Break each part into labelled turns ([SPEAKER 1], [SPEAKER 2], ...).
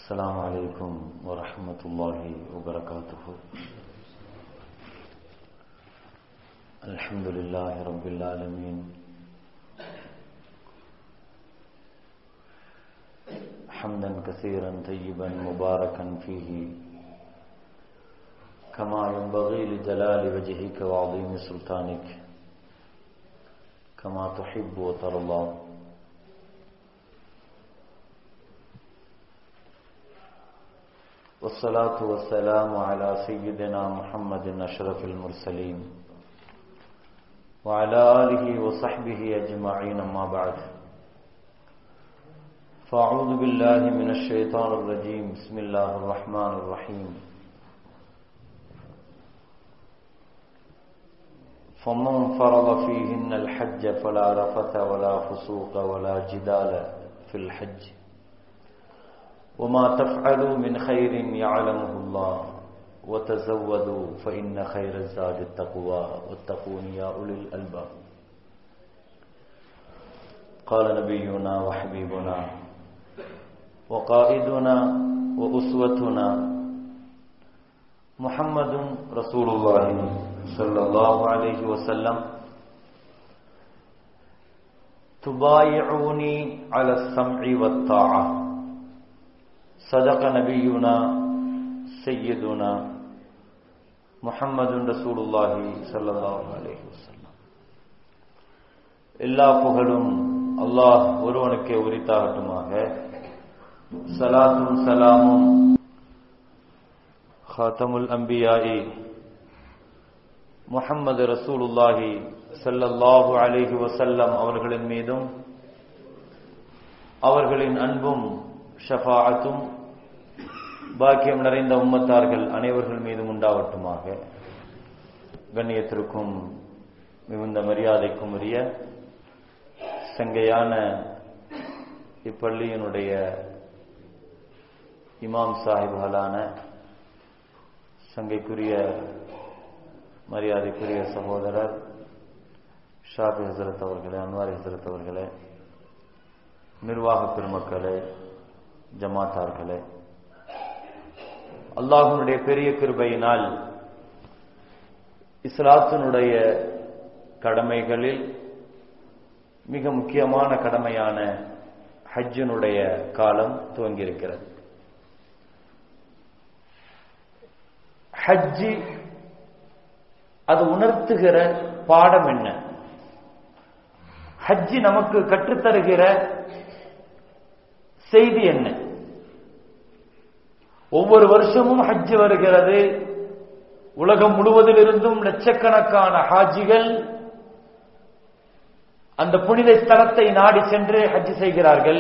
[SPEAKER 1] السلام عليكم ورحمة الله وبركاته الحمد لله رب العالمين حمدا كثيرا طيبا مباركا فيه كما ينبغي لجلال وجهك وعظيم سلطانك كما تحب وترضى والصلاة والسلام على سيدنا محمد أشرف المرسلين وعلى آله وصحبه أجمعين ما بعد فأعوذ بالله من الشيطان الرجيم بسم الله الرحمن الرحيم فمن فرض فيهن الحج فلا رفث ولا فسوق ولا جدال في الحج وما تفعلوا من خير يعلمه الله وتزودوا فإن خير الزاد التقوى واتقون يا أولي الألباب قال نبينا وحبيبنا وقائدنا وأسوتنا محمد رسول الله صلى الله عليه وسلم تبايعوني على السمع والطاعة صدق نبينا سيدنا محمد رسول الله صلى الله عليه وسلم எல்லா புகழும் அல்லாஹ் ஒருவனுக்கே உரித்தாகட்டுமாக சலாத்தும் சலாமும் ஹாத்தமுல் அம்பியாயி முஹம்மது ரசூலுல்லாஹி சல்லல்லாஹு அலைஹி வசல்லம் அவர்களின் மீதும் அவர்களின் அன்பும் ஷஃபாஅத்தும் பாக்கியம் நிறைந்த உம்மத்தார்கள் அனைவர்கள் மீதும் உண்டாவட்டுமாக கண்ணியத்திற்கும் மிகுந்த மரியாதைக்கும் உரிய சங்கையான இப்பள்ளியினுடைய இமாம் சாஹிப்களான சங்கைக்குரிய மரியாதைக்குரிய சகோதரர் ஷாபி ஹசரத் அவர்களே அன்வாரி ஹசரத் அவர்களே நிர்வாக பெருமக்களே ஜமாத்தார்களே அல்லாஹனுடைய பெரிய கிருபையினால் இஸ்லாத்தினுடைய கடமைகளில் மிக முக்கியமான கடமையான ஹஜ்ஜினுடைய காலம் துவங்கியிருக்கிறது ஹஜ்ஜி அது உணர்த்துகிற பாடம் என்ன ஹஜ்ஜி நமக்கு கற்றுத்தருகிற செய்தி என்ன ஒவ்வொரு வருஷமும் ஹஜ் வருகிறது உலகம் முழுவதில் இருந்தும் லட்சக்கணக்கான ஹாஜிகள் அந்த புனித ஸ்தலத்தை நாடி சென்று ஹஜ் செய்கிறார்கள்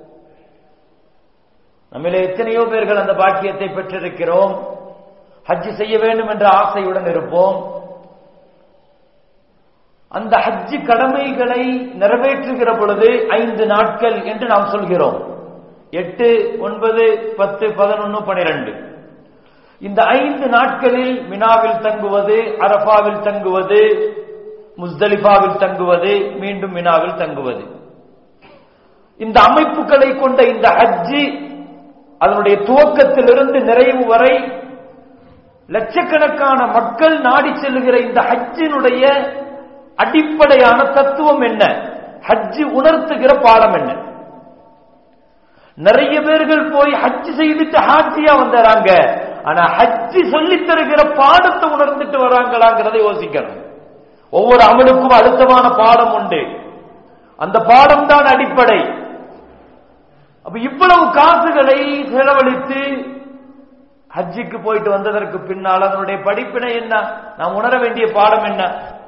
[SPEAKER 1] நம்மிலே எத்தனையோ பேர்கள் அந்த பாக்கியத்தை பெற்றிருக்கிறோம் ஹஜ் செய்ய வேண்டும் என்ற ஆசையுடன் இருப்போம் அந்த ஹஜ் கடமைகளை நிறைவேற்றுகிற பொழுது ஐந்து நாட்கள் என்று நாம் சொல்கிறோம் எட்டு ஒன்பது பத்து பதினொன்னு பனிரெண்டு இந்த ஐந்து நாட்களில் மினாவில் தங்குவது அரபாவில் தங்குவது முஸ்தலிஃபாவில் தங்குவது மீண்டும் மினாவில் தங்குவது இந்த அமைப்புகளை கொண்ட இந்த ஹஜ்ஜி அதனுடைய துவக்கத்திலிருந்து நிறைவு வரை லட்சக்கணக்கான மக்கள் நாடி செல்லுகிற இந்த ஹஜ்ஜினுடைய அடிப்படையான தத்துவம் என்ன ஹஜ்ஜி உணர்த்துகிற பாடம் என்ன நிறைய பேர்கள் போய் ஹஜ் செய்துட்டு ஹாஜியா வந்துறாங்க ஆனா ஹஜ்ஜி சொல்லி தருகிற பாடத்தை உணர்ந்துட்டு வராங்களாங்கிறத யோசிக்கணும் ஒவ்வொரு அமலுக்கும் அழுத்தமான பாடம் உண்டு அந்த பாடம் தான் அடிப்படை அப்ப இவ்வளவு காசுகளை செலவழித்து ஹஜ்ஜிக்கு போயிட்டு வந்ததற்கு பின்னால் அதனுடைய படிப்பினை என்ன நாம் உணர வேண்டிய பாடம் என்ன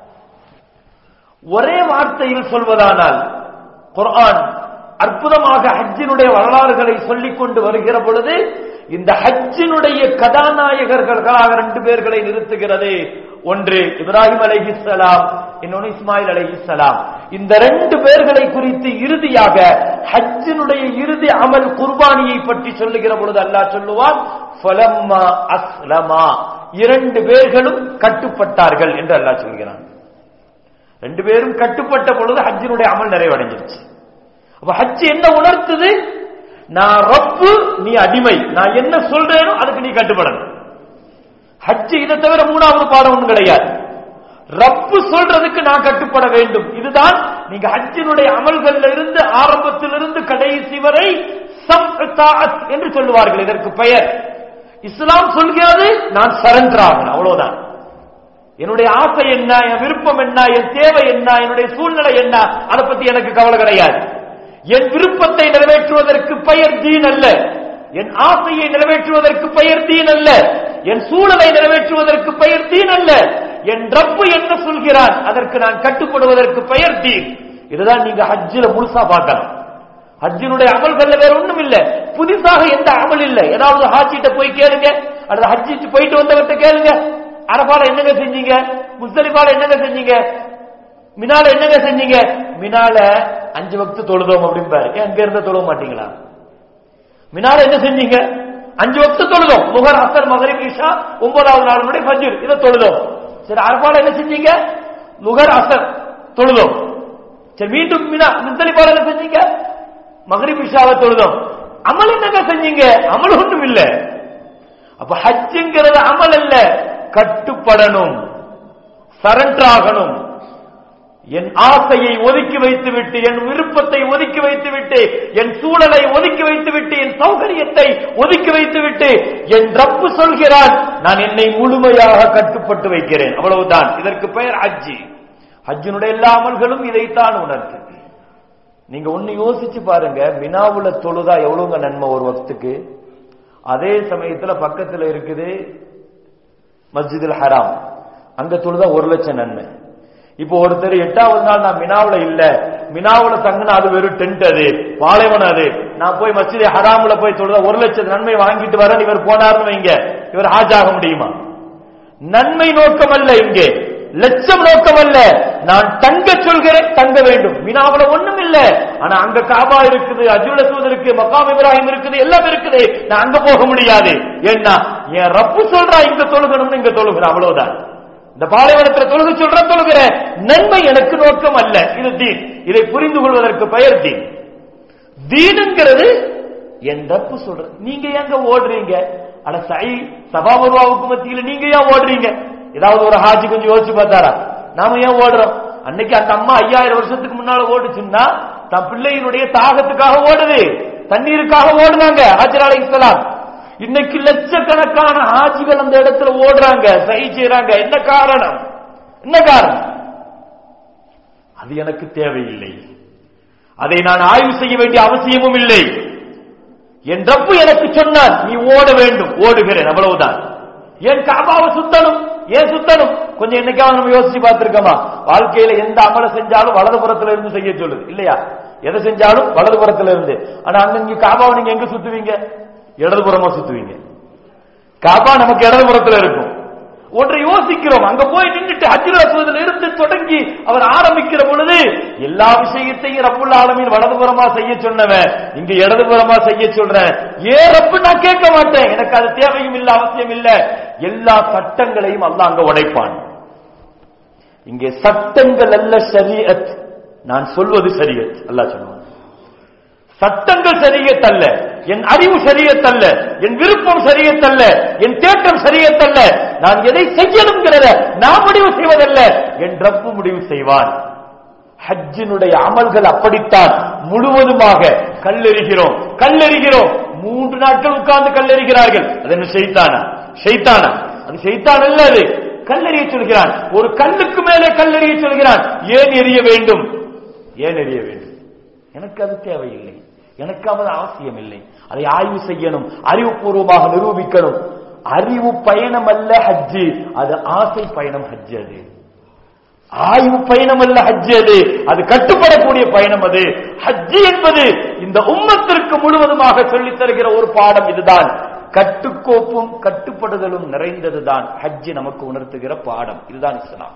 [SPEAKER 1] ஒரே வார்த்தையில் சொல்வதானால் குர்ஆன் அற்புதமாக ஹஜ்ஜினுடைய வரலாறுகளை சொல்லிக் கொண்டு வருகிற பொழுது இந்த ஹஜ்ஜினுடைய கதாநாயகர்களாக ரெண்டு பேர்களை நிறுத்துகிறது ஒன்று இப்ராஹிம் அலைஹிஸ்ஸலாம் இன்னொன்று இஸ்மாயில் அலைஹிஸ்ஸலாம் இந்த ரெண்டு பேர்களை குறித்து இறுதியாக ஹஜ்ஜினுடைய இறுதி அமல் குர்பானியை பற்றி சொல்லுகிற பொழுது அல்லாஹ் சொல்லுவார் ஃபலம்மா அஸ்லமா இரண்டு பேர்களும் கட்டுப்பட்டார்கள் என்று அல்லாஹ் சொல்கிறான் ரெண்டு பேரும் கட்டுப்பட்ட பொழுது ஹஜ்ஜினுடைய அமல் நிறைவடைஞ்சிருச்சு அப்ப ஹஜ் என்ன உணர்த்துது நான் ரப்பு நீ அடிமை நான் என்ன சொல்றேனோ அதுக்கு நீ கட்டுப்படணும் ஹஜ் இதை தவிர மூணாவது பாடம் ஒன்றும் கிடையாது ரப்பு சொல்றதுக்கு நான் கட்டுப்பட வேண்டும் இதுதான் நீங்க ஹஜ்ஜினுடைய அமல்கள்ல இருந்து ஆரம்பத்திலிருந்து கடைசி வரை சம்தாத் என்று சொல்லுவார்கள் இதற்கு பெயர் இஸ்லாம் சொல்கிறது நான் சரண்டர் ஆகணும் அவ்வளவுதான் என்னுடைய ஆசை என்ன என் விருப்பம் என்ன என் தேவை என்ன என்னுடைய சூழ்நிலை என்ன அதை பத்தி எனக்கு கவலை கிடையாது என் விருப்பத்தை நிறைவேற்றுவதற்கு பெயர் தீன் அல்ல என் ஆசையை நிறைவேற்றுவதற்கு பெயர் தீன் அல்ல என் சூழலை நிறைவேற்றுவதற்கு பெயர் தீன் அல்ல என் ரப்பு என்ன சொல்கிறான் அதற்கு நான் கட்டுப்படுவதற்கு பெயர் தீன் இதுதான் நீங்க ஹஜ்ஜில முழுசா பார்க்கலாம் ஹஜ்ஜினுடைய அமல்கள்ல வேற ஒண்ணும் இல்ல புதுசாக எந்த அமல் இல்ல ஏதாவது ஹாஜிட்ட போய் கேளுங்க அல்லது ஹஜ்ஜிட்டு போயிட்டு வந்தவர்கிட்ட கேளுங்க அரபால என்னங்க செஞ்சீங்க முஸ்தலிபால என்னங்க செஞ்சீங்க மினால என்னங்க செஞ்சீங்க மினால அஞ்சு வக்து தொழுதோம் அப்படிம்பாரு ஏன் அங்க இருந்த தொழுவ மாட்டீங்களா மினால என்ன செஞ்சீங்க அஞ்சு வக்து தொழுதோம் முகர் அசர் மகரிப் இஷா ஒன்பதாவது நாளுடைய ஃபஜ்ர் இதை தொழுதோம் சரி அரபால என்ன செஞ்சீங்க முகர் அசர் தொழுதோம் சரி மீண்டும் மினா முஸ்தலிபால என்ன செஞ்சீங்க மகரிப் இஷாவை தொழுதோம் அமல் என்னங்க செஞ்சீங்க அமல் ஒன்றும் இல்ல அப்ப ஹஜ்ஜுங்கிறது அமல் அல்ல கட்டுப்படணும் சரண்டர் ஆகணும் என் ஆசையை ஒதுக்கி வைத்துவிட்டு என் விருப்பத்தை ஒதுக்கி வைத்துவிட்டு என் சூழலை ஒதுக்கி வைத்துவிட்டு என் சௌகரியத்தை ஒதுக்கி வைத்துவிட்டு என் ரப்பு சொல்கிறான் நான் என்னை முழுமையாக கட்டுப்பட்டு வைக்கிறேன் அவ்வளவுதான் இதற்கு பெயர் ஹஜ்ஜி ஹஜ்ஜினுடைய எல்லா அமல்களும் இதைத்தான் உணர்த்து நீங்க ஒண்ணு யோசிச்சு பாருங்க மினாவுல தொழுதா எவ்வளவுங்க நன்மை ஒரு வக்துக்கு அதே சமயத்துல பக்கத்துல இருக்குது மஸ்ஜிதுல் ஹராம் அங்க தொழுதா ஒரு லட்சம் நன்மை இப்போ ஒருத்தர் எட்டாவது நாள் நான் மினாவுல இல்ல மினாவுல தங்கினா அது வெறும் டென்ட் அது பாலைவனம் அது நான் போய் மஸ்ஜித் ஹராமுல போய் தொழுதா ஒரு லட்சம் நன்மை வாங்கிட்டு வரேன் இவர் போனார்னு வைங்க இவர் ஆஜாக முடியுமா நன்மை நோக்கம் அல்ல இங்கே லட்சம் நோக்கம் அல்ல நான் தங்க சொல்கிறேன் தங்க வேண்டும் மினாவுல ஒண்ணும் இல்ல ஆனா அங்க காபா இருக்குது அஜுல இருக்கு மக்காம் இப்ராஹிம் இருக்குது எல்லாம் இருக்குது நான் அங்க போக முடியாது ஏன்னா என் ரப்பு சொல்றா இங்க தொழுகணும்னு இங்க தொழுகிறேன் அவ்வளவுதான் இந்த பாலைவனத்துல தொழுக சொல்ற தொழுகிறேன் நன்மை எனக்கு நோக்கம் அல்ல இது தீன் இதை புரிந்து கொள்வதற்கு பெயர் தீன் தீனுங்கிறது என் ரப்பு சொல்ற நீங்க எங்க ஓடுறீங்க அட சை சபாபுருவாவுக்கு மத்தியில நீங்க ஏன் ஓடுறீங்க ஏதாவது ஒரு ஹாஜி கொஞ்சம் யோசிச்சு பார்த்தாரா நாம ஏன் ஓடுறோம் அன்னைக்கு அந்த அம்மா ஐயாயிரம் வருஷத்துக்கு முன்னால ஓடுச்சுன்னா தன் பிள்ளையினுடைய தாகத்துக்காக ஓடுது தண்ணீருக்காக ஓடுனாங்க ஹாஜர் அலை இஸ்லாம் இன்னைக்கு லட்சக்கணக்கான ஹாஜிகள் அந்த இடத்துல ஓடுறாங்க சை செய்யறாங்க என்ன காரணம் என்ன காரணம் அது எனக்கு தேவையில்லை அதை நான் ஆய்வு செய்ய வேண்டிய அவசியமும் இல்லை என் ரப்பு எனக்கு சொன்னான் நீ ஓட வேண்டும் ஓடுகிறேன் அவ்வளவுதான் ஏன் காபாவை சுத்தணும் ஏன் சுத்தணும் கொஞ்சம் என்னைக்காவது நம்ம யோசிச்சு பார்த்திருக்கோமா வாழ்க்கையில எந்த அமலை செஞ்சாலும் வலதுபுறத்துல இருந்து செய்ய சொல்லுது இல்லையா எதை செஞ்சாலும் வலதுபுறத்துல இருந்து ஆனா அங்க இங்க காபாவை நீங்க எங்க சுத்துவீங்க இடதுபுறமா சுத்துவீங்க காபா நமக்கு இடதுபுறத்துல இருக்கும் ஒன்றை யோசிக்கிறோம் அங்க போய் நின்றுட்டு ஹஜ்ரத்துல இருந்து தொடங்கி அவர் ஆரம்பிக்கிற பொழுது எல்லா விஷயத்தையும் ரப்புல் ஆலமீன் வலதுபுறமா செய்ய சொன்னவன் இங்க இடதுபுறமா செய்ய சொல்றேன் ஏன் ரப்பு நான் கேட்க மாட்டேன் எனக்கு அது தேவையும் இல்ல அவசியம் இல்ல எல்லா சட்டங்களையும் அல்லாஹ் அங்க உடைப்பான் இங்கே சட்டங்கள் அல்ல ஷரியத் நான் சொல்வது ஷரியத் அல்லாஹ் சொல்லுவான் சட்டங்கள் சரியத்தல்ல என் அறிவு சரியத்தல்ல என் விருப்பம் சரியத்தல்ல என் தேட்டம் சரியத்தல்ல நான் எதை செய்யணுங்கிறத நான் முடிவு செய்வதல்ல என் ரப்பு முடிவு செய்வான் ஹஜ்ஜினுடைய அமல்கள் அப்படித்தான் முழுவதுமாக கல்லெறிகிறோம் கல்லெறிகிறோம் மூன்று நாட்கள் உட்கார்ந்து கல்லெறிகிறார்கள் அது என்ன செய்தானா செய்தானா அது செய்தான் அல்ல அது கல்லெறிய சொல்கிறான் ஒரு கல்லுக்கு மேலே கல்லெறிய சொல்கிறான் ஏன் எறிய வேண்டும் ஏன் எறிய வேண்டும் எனக்கு அது தேவையில்லை எனக்கு அது அவசியம் இல்லை அதை ஆய்வு செய்யணும் அறிவுபூர்வமாக நிரூபிக்கணும் அறிவு பயணம் அல்ல ஹஜ்ஜு அது ஆசை பயணம் ஹஜ் அது ஆய்வு பயணம் அல்ல ஹஜ் அது அது கட்டுப்படக்கூடிய பயணம் அது ஹஜ்ஜு என்பது இந்த உம்மத்திற்கு முழுவதுமாக சொல்லித் தருகிற ஒரு பாடம் இதுதான் கட்டுக்கோப்பும் கட்டுப்படுதலும் நிறைந்ததுதான் ஹஜ்ஜு நமக்கு உணர்த்துகிற பாடம் இதுதான் இஸ்லாம்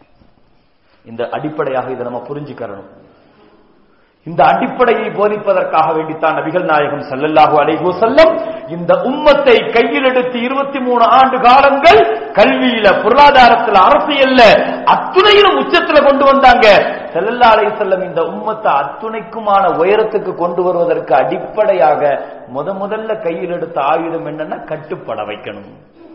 [SPEAKER 1] இந்த அடிப்படையாக இதை நம்ம புரிஞ்சுக்கிறணும் இந்த அடிப்படையை போதிப்பதற்காக வேண்டித்தான் நபிகள் நாயகம் சல்லல்லாஹு அலைஹி செல்லம் இந்த உம்மத்தை கையில் எடுத்து இருபத்தி மூணு ஆண்டு காலங்கள் கல்வியில பொருளாதாரத்தில் அரசியல்ல அத்துணையிலும் உச்சத்துல கொண்டு வந்தாங்க செல்லல்லா அலை செல்லம் இந்த உம்மத்தை அத்துணைக்குமான உயரத்துக்கு கொண்டு வருவதற்கு அடிப்படையாக முத முதல்ல கையில் எடுத்த ஆயுதம் என்னன்னா கட்டுப்பட வைக்கணும்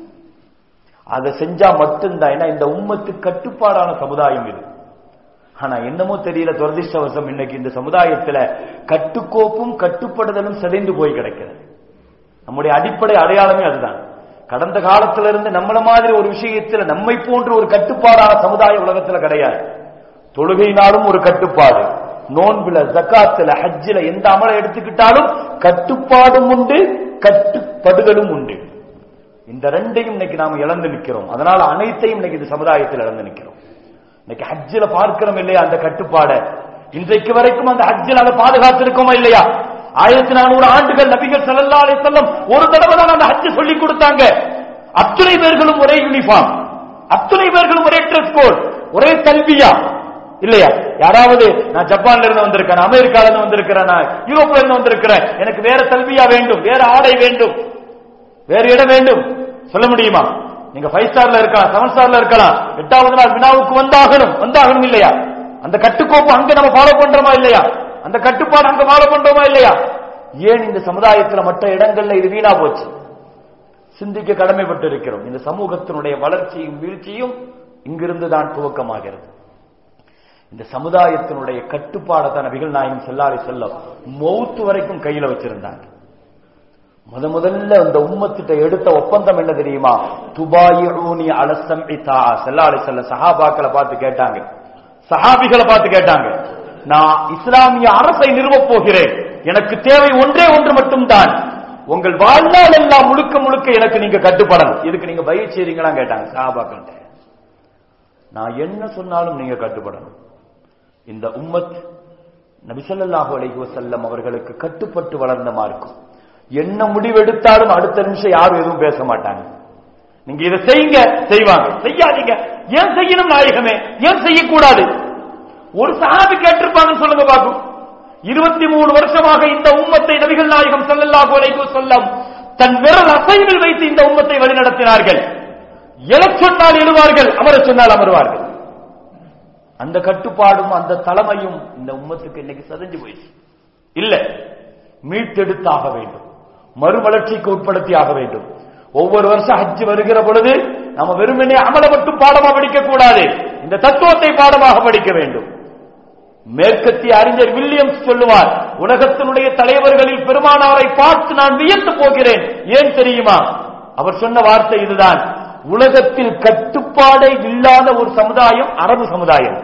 [SPEAKER 1] அதை செஞ்சா மட்டும்தான் ஏன்னா இந்த உம்மத்து கட்டுப்பாடான சமுதாயம் இது ஆனா என்னமோ தெரியல துரதிருஷ்டவசம் இன்னைக்கு இந்த சமுதாயத்துல கட்டுக்கோப்பும் கட்டுப்படுதலும் சிதைந்து போய் கிடக்கிறது நம்முடைய அடிப்படை அடையாளமே அதுதான் கடந்த காலத்துல இருந்து நம்மள மாதிரி ஒரு விஷயத்துல நம்மை போன்ற ஒரு கட்டுப்பாடான சமுதாய உலகத்துல கிடையாது தொழுகையினாலும் ஒரு கட்டுப்பாடு நோன்புல ஜக்காத்துல ஹஜ்ஜில எந்த அமலை எடுத்துக்கிட்டாலும் கட்டுப்பாடும் உண்டு கட்டுப்படுதலும் உண்டு இந்த ரெண்டையும் இன்னைக்கு நாம இழந்து நிக்கிறோம் அதனால அனைத்தையும் இன்னைக்கு இந்த சமுதாயத்தில் இழந்து நிக்கிறோம் இன்னைக்கு ஹஜ்ஜில பார்க்கிறோம் இல்லையா அந்த கட்டுப்பாட இன்றைக்கு வரைக்கும் அந்த ஹஜ்ஜில் அதை பாதுகாத்திருக்கோமா இல்லையா ஆயிரத்தி நானூறு ஆண்டுகள் நபிகள் ஸல்லல்லாஹு அலைஹி வஸல்லம் ஒரு தடவை தான் அந்த ஹஜ் சொல்லி கொடுத்தாங்க அத்துணை பேர்களும் ஒரே யூனிஃபார்ம் அத்துணை பேர்களும் ஒரே ட்ரெஸ் கோட் ஒரே தல்பியா இல்லையா யாராவது நான் ஜப்பான்ல இருந்து வந்திருக்கேன் அமெரிக்கால இருந்து வந்திருக்கிறேன் நான் யூரோப்ல இருந்து வந்திருக்கிறேன் எனக்கு வேற தல்பியா வேண்டும் வேற ஆடை வேண்டும் வேறு இடம் வேண்டும் சொல்ல முடியுமா நீங்க ஃபைவ் ஸ்டார்ல இருக்கலாம் செவன் ஸ்டார்ல இருக்கலாம் எட்டாவது நாள் வினாவுக்கு வந்தாகணும் வந்தாகணும் இல்லையா அந்த கட்டுக்கோப்பு அங்க நம்ம ஃபாலோ பண்றோமா இல்லையா அந்த கட்டுப்பாடு அங்க ஃபாலோ பண்றோமா இல்லையா ஏன் இந்த சமுதாயத்துல மற்ற இடங்கள்ல இது வீணா போச்சு சிந்திக்க கடமைப்பட்டு இருக்கிறோம் இந்த சமூகத்தினுடைய வளர்ச்சியும் வீழ்ச்சியும் இங்கிருந்து தான் துவக்கமாகிறது இந்த சமுதாயத்தினுடைய கட்டுப்பாடை தான் நபிகள் நாயகம் செல்லாலை செல்ல மௌத்து வரைக்கும் கையில வச்சிருந்தாங்க முத முதல்ல அந்த உம்மத்திட்ட எடுத்த ஒப்பந்தம் என்ன தெரியுமா துபாயூனி அலசம் இத்தா செல்லாலை செல்ல சஹாபாக்களை பார்த்து கேட்டாங்க சஹாபிகளை பார்த்து கேட்டாங்க நான் இஸ்லாமிய அரசை நிறுவப் போகிறேன் எனக்கு தேவை ஒன்றே ஒன்று மட்டும்தான் உங்கள் வாழ்நாள் எல்லாம் முழுக்க முழுக்க எனக்கு நீங்க கட்டுப்படணும் இதுக்கு நீங்க பயிற்சி செய்றீங்களா கேட்டாங்க சஹாபாக்கள்கிட்ட நான் என்ன சொன்னாலும் நீங்க கட்டுப்படணும் இந்த உம்மத் நபிசல்லாஹு அலைஹி வஸல்லம் அவர்களுக்கு கட்டுப்பட்டு வளர்ந்த மார்க்கம் என்ன முடிவெடுத்தாலும் அடுத்த நிமிஷம் யாரும் எதுவும் பேச மாட்டாங்க நீங்க இதை செய்யுங்க செய்வாங்க செய்யாதீங்க ஏன் செய்யணும் நாயகமே ஏன் செய்யக்கூடாது ஒரு சஹாபி கேட்டிருப்பாங்கன்னு சொல்லுங்க பாக்கும் இருபத்தி மூணு வருஷமாக இந்த உம்மத்தை நபிகள் நாயகம் ஸல்லல்லாஹு அலைஹி வஸல்லம் தன் விரல் அசைவில் வைத்து இந்த உம்மத்தை வழிநடத்தினார்கள் எழச் சொன்னால் எழுவார்கள் அமரச் சொன்னால் அமருவார்கள் அந்த கட்டுப்பாடும் அந்த தலைமையும் இந்த உம்மத்துக்கு இன்னைக்கு சதஞ்சு போயிடுச்சு இல்ல மீட்டெடுத்தாக வேண்டும் மறுமலர்ச்சிக்கு உட்படுத்தி ஆக வேண்டும் ஒவ்வொரு வருஷம் ஹஜ் வருகிற பொழுது நம்ம வெறுமனே அமல மட்டும் பாடமா படிக்க கூடாது இந்த தத்துவத்தை பாடமாக படிக்க வேண்டும் மேற்கத்திய அறிஞர் வில்லியம்ஸ் சொல்லுவார் உலகத்தினுடைய தலைவர்களில் பெருமானாரை பார்த்து நான் வியந்து போகிறேன் ஏன் தெரியுமா அவர் சொன்ன வார்த்தை இதுதான் உலகத்தில் கட்டுப்பாடே இல்லாத ஒரு சமுதாயம் அரபு சமுதாயம்